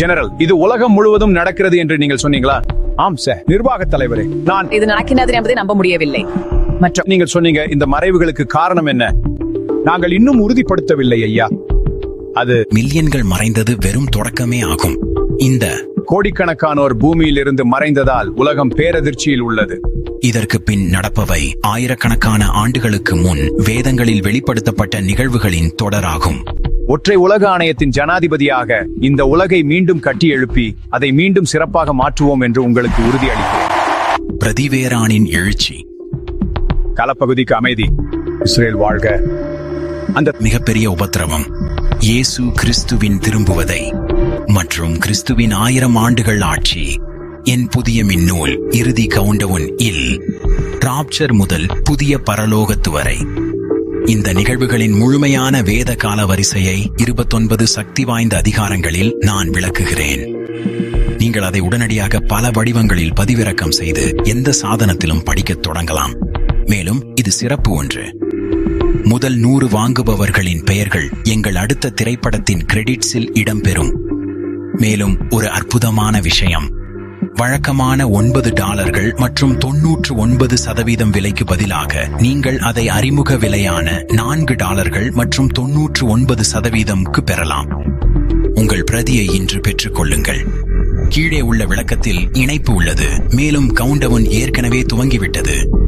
general இது உலகம் முழுவதும் நடக்கிறது என்று நீங்கள் சொன்னீங்களா ஆம் சார் நிர்வாக தலைவரே நான் இது நடக்கிறது என்பதை நம்ப முடியவில்லை மற்றும் நீங்கள் சொன்னீங்க இந்த மறைவுகளுக்கு காரணம் என்ன நாங்கள் இன்னும் உறுதிப்படுத்தவில்லை ஐயா அது மில்லியன்கள் மறைந்தது வெறும் தொடக்கமே ஆகும் இந்த கோடிக்கணக்கானோர் பூமியில் இருந்து மறைந்ததால் உலகம் பேரதிர்ச்சியில் உள்ளது இதற்கு பின் நடப்பவை ஆயிரக்கணக்கான ஆண்டுகளுக்கு முன் வேதங்களில் வெளிப்படுத்தப்பட்ட நிகழ்வுகளின் தொடராகும் ஒற்றை உலக ஆணையத்தின் ஜனாதிபதியாக இந்த உலகை மீண்டும் கட்டி எழுப்பி அதை மீண்டும் சிறப்பாக மாற்றுவோம் என்று உங்களுக்கு உறுதியளிக்கிறேன் பிரதிவேரானின் எழுச்சி களப்பகுதிக்கு அமைதி இஸ்ரேல் வாழ்க அந்த மிகப்பெரிய உபத்திரவம் இயேசு கிறிஸ்துவின் திரும்புவதை மற்றும் கிறிஸ்துவின் ஆயிரம் ஆண்டுகள் ஆட்சி என் புதிய மின்னூல் இறுதி கவுண்டவுன் இல் ராப்சர் முதல் புதிய பரலோகத்து வரை இந்த நிகழ்வுகளின் முழுமையான வேத கால வரிசையை இருபத்தொன்பது சக்தி வாய்ந்த அதிகாரங்களில் நான் விளக்குகிறேன் நீங்கள் அதை உடனடியாக பல வடிவங்களில் பதிவிறக்கம் செய்து எந்த சாதனத்திலும் படிக்கத் தொடங்கலாம் மேலும் இது சிறப்பு ஒன்று முதல் நூறு வாங்குபவர்களின் பெயர்கள் எங்கள் அடுத்த திரைப்படத்தின் கிரெடிட்ஸில் இடம்பெறும் மேலும் ஒரு அற்புதமான விஷயம் வழக்கமான ஒன்பது டாலர்கள் மற்றும் தொன்னூற்று ஒன்பது சதவீதம் விலைக்கு பதிலாக நீங்கள் அதை அறிமுக விலையான நான்கு டாலர்கள் மற்றும் தொன்னூற்று ஒன்பது சதவீதம்க்கு பெறலாம் உங்கள் பிரதியை இன்று பெற்றுக் கொள்ளுங்கள் கீழே உள்ள விளக்கத்தில் இணைப்பு உள்ளது மேலும் கவுண்டவுன் ஏற்கனவே துவங்கிவிட்டது